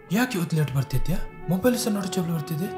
ಯಾಕೆ ಇವತ್ತು late ಬರ್ತಿದ್ಯಾ mobile ಸಹ ನೋಡಿ ಚಪ್ಪಲಿ ಬರ್ತಿದ್ದೆ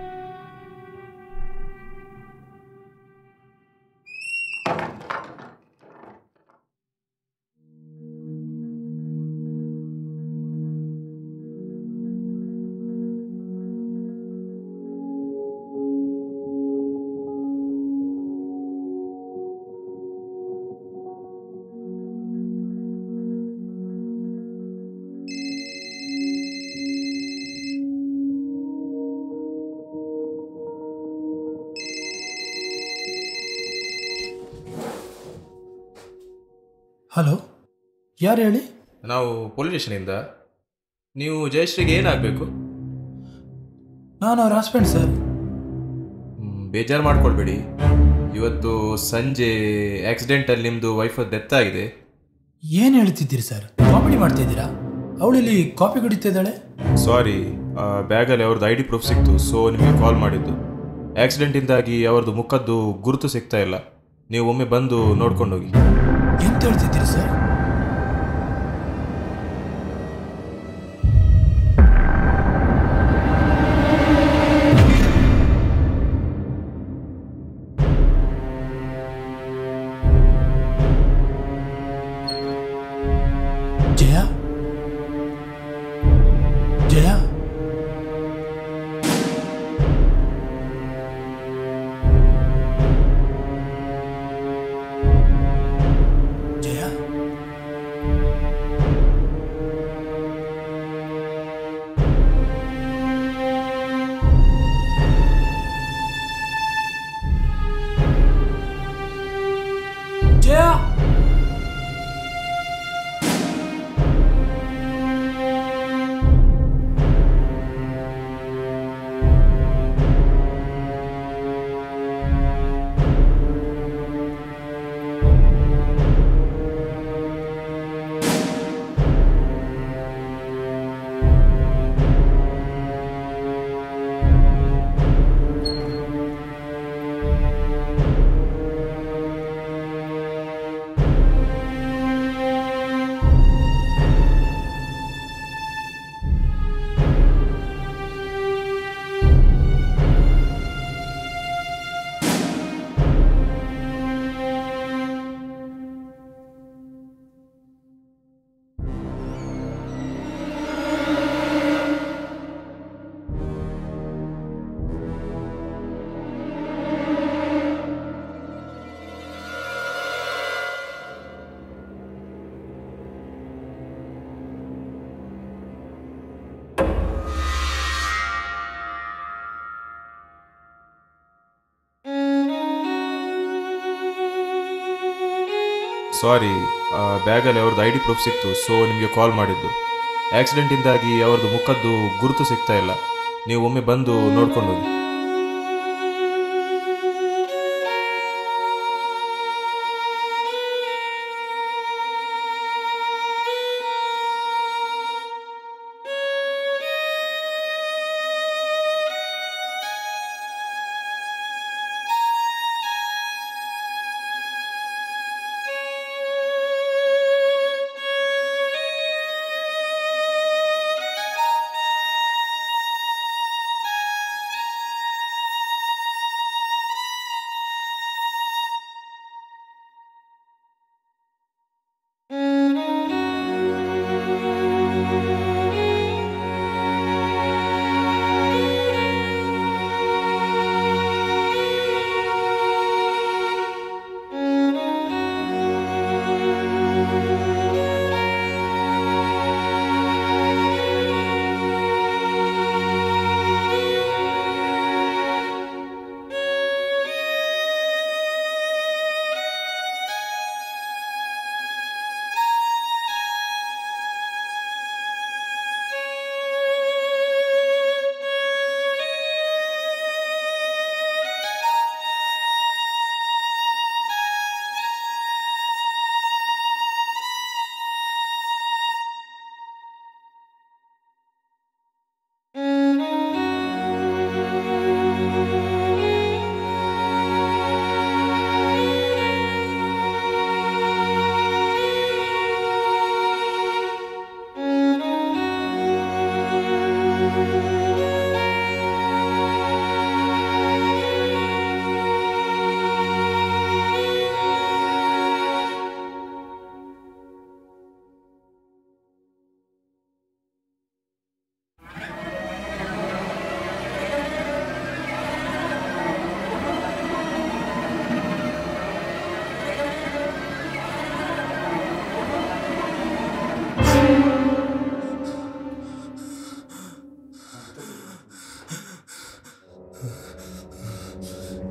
ಹಲೋ ಯಾರು ಹೇಳಿ ನಾವು ಪೊಲೀಸ್ ಸ್ಟೇಷನಿಂದ ನೀವು ಜಯಶ್ರೀಗೆ ಏನಾಗಬೇಕು ನಾನು ಅವ್ರ ಹಸ್ಬೆಂಡ್ ಸರ್ ಬೇಜಾರು ಮಾಡ್ಕೊಳ್ಬೇಡಿ ಇವತ್ತು ಸಂಜೆ ಆಕ್ಸಿಡೆಂಟಲ್ಲಿ ನಿಮ್ಮದು ವೈಫ್ ಡೆತ್ ಆಗಿದೆ ಏನು ಹೇಳ್ತಿದ್ದೀರಿ ಸರ್ ಕಾಮಿಡಿ ಮಾಡ್ತಾ ಇದ್ದೀರಾ ಅವಳಿಲ್ಲಿ ಕಾಫಿ ಕುಡಿತಾ ಇದ್ದಾಳೆ ಸಾರಿ ಬ್ಯಾಗಲ್ಲಿ ಅವ್ರದ್ದು ಐ ಡಿ ಪ್ರೂಫ್ ಸಿಕ್ತು ಸೊ ನಿಮಗೆ ಕಾಲ್ ಮಾಡಿದ್ದು ಆಕ್ಸಿಡೆಂಟಿಂದಾಗಿ ಅವ್ರದ್ದು ಮುಖದ್ದು ಗುರುತು ಸಿಗ್ತಾ ಇಲ್ಲ ನೀವು ಒಮ್ಮೆ ಬಂದು ನೋಡ್ಕೊಂಡು ಹೋಗಿ ಎಂತ ಹೇಳ್ತಿದ್ದೀರಿ ಸರ್ ಜಯ ಜಯ ಜಯ ಜಯ ಸಾರಿ ಬ್ಯಾಗಲ್ಲಿ ಅವ್ರದ್ದು ಐ ಡಿ ಪ್ರೂಫ್ ಸಿಕ್ತು ಸೊ ನಿಮಗೆ ಕಾಲ್ ಮಾಡಿದ್ದು ಆಕ್ಸಿಡೆಂಟಿಂದಾಗಿ ಅವ್ರದ್ದು ಮುಖದ್ದು ಗುರುತು ಸಿಗ್ತಾ ಇಲ್ಲ ನೀವು ಒಮ್ಮೆ ಬಂದು ನೋಡ್ಕೊಂಡು ಹೋಗಿ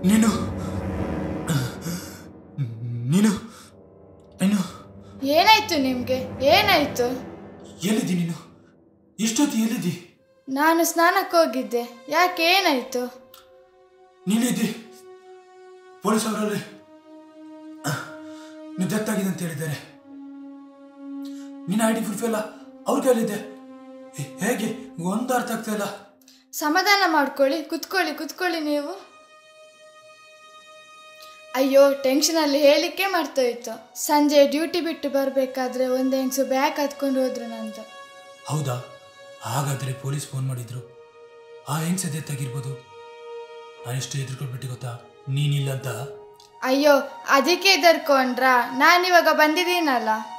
ನೀನು ನೀನು ನೀನು ಏನಾಯ್ತು ನಿಮಗೆ ಏನಾಯ್ತು ಎಲ್ಲಿದ್ದಿ ನೀನು ಇಷ್ಟೊತ್ತು ಎಲ್ಲಿದ್ದಿ ನಾನು ಸ್ನಾನಕ್ಕೆ ಹೋಗಿದ್ದೆ ಯಾಕೆ ಏನಾಯ್ತು ನೀನಿದ್ದಿ ಪೊಲೀಸ್ ಅವರಲ್ಲಿ ನೀವು ಡೆತ್ ಆಗಿದೆ ಅಂತ ಹೇಳಿದ್ದಾರೆ ನಿನ್ನ ಐ ಡಿ ಪ್ರೂಫ್ ಎಲ್ಲ ಅವ್ರ ಕೈಲಿದೆ ಹೇ- ಹೇಗೆ ಒಂದು ಅರ್ಥ ಆಗ್ತಾ ಇಲ್ಲ ಸಮಾಧಾನ ಮಾಡ್ಕೊಳ್ಳಿ ಕುತ್ಕೊಳ್ಳಿ ಕುತ್ಕೊಳ್ಳಿ ನೀವು ಅಯ್ಯೋ ಟೆನ್ಷನಲ್ಲಿ ಹೇಳಿಕೆ ಮರ್ತೋಯ್ತು ಸಂಜೆ ಡ್ಯೂಟಿ ಬಿಟ್ಟು ಬರಬೇಕಾದ್ರೆ ಒಂದು ಹೆಂಗ್ಸು ಬ್ಯಾಗ್ ಹತ್ಕೊಂಡು ಹೋದ್ರು ನಂದು ಹೌದಾ ಹಾಗಾದರೆ ಪೊಲೀಸ್ ಫೋನ್ ಮಾಡಿದ್ರು ಆ ಹೆಂಗ್ಸ ಡೆತ್ ಆಗಿರ್ಬೋದು ನಾನು ಎಷ್ಟು ಎದುರ್ಕೊಳ್ಬಿಟ್ಟು ಗೊತ್ತಾ ನೀನಿಲ್ಲ ಅಂತ ಅಯ್ಯೋ ಅದಕ್ಕೆ ಹೆದರ್ಕೊಂಡ್ರಾ ನಾನಿವಾಗ ಬಂದಿದ್ದೀನಲ್ಲ